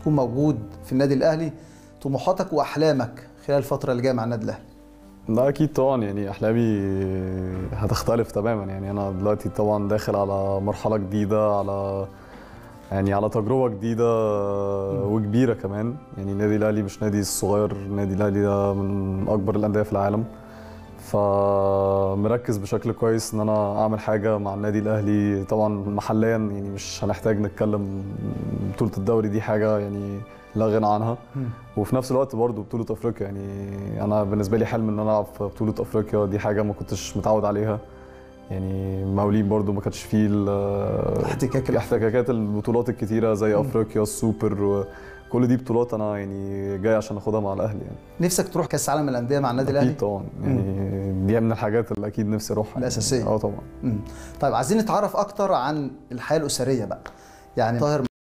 تكون موجود في النادي الاهلي طموحاتك واحلامك خلال الفتره اللي جايه مع النادي الاهلي لا اكيد طبعا يعني احلامي هتختلف تماما يعني انا دلوقتي طبعا داخل على مرحله جديده على يعني على تجربه جديده وكبيره كمان يعني النادي الاهلي مش نادي صغير النادي الاهلي ده من اكبر الانديه في العالم فمركز بشكل كويس ان انا اعمل حاجه مع النادي الاهلي طبعا محليا يعني مش هنحتاج نتكلم بطوله الدوري دي حاجه يعني لا غنى عنها وفي نفس الوقت برضه بطوله افريقيا يعني انا بالنسبه لي حلم ان انا العب في بطوله افريقيا دي حاجه ما كنتش متعود عليها يعني مولين برضو ما كانش فيه الاحتكاك الاحتكاكات البطولات الكتيره زي افريقيا السوبر كل دي بطولات انا يعني جاي عشان اخدها مع الاهلي يعني نفسك تروح كاس العالم للانديه مع النادي الاهلي اكيد طبعا يعني دي من الحاجات اللي اكيد نفسي اروحها الاساسيه اه طبعا مم. طيب عايزين نتعرف اكتر عن الحياه الاسريه بقى يعني طاهر